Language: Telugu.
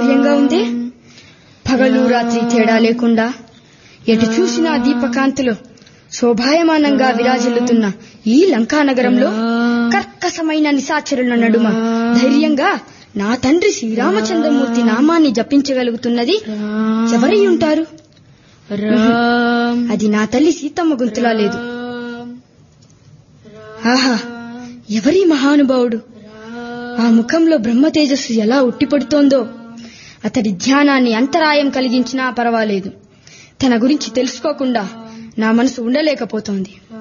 ఆశ్చర్యంగా ఉంది పగలు రాత్రి తేడా లేకుండా ఎటు చూసినా దీపకాంతులు శోభాయమానంగా విరాజిల్లుతున్న ఈ లంకా నగరంలో కర్కసమైన నిశాచరుల నడుమ ధైర్యంగా నా తండ్రి శ్రీరామచంద్రమూర్తి నామాన్ని జపించగలుగుతున్నది ఎవరై ఉంటారు అది నా తల్లి సీతమ్మ గొంతులా లేదు ఆహా ఎవరి మహానుభావుడు ఆ ముఖంలో బ్రహ్మ తేజస్సు ఎలా ఉట్టిపడుతోందో అతడి ధ్యానాన్ని అంతరాయం కలిగించినా పర్వాలేదు తన గురించి తెలుసుకోకుండా నా మనసు ఉండలేకపోతోంది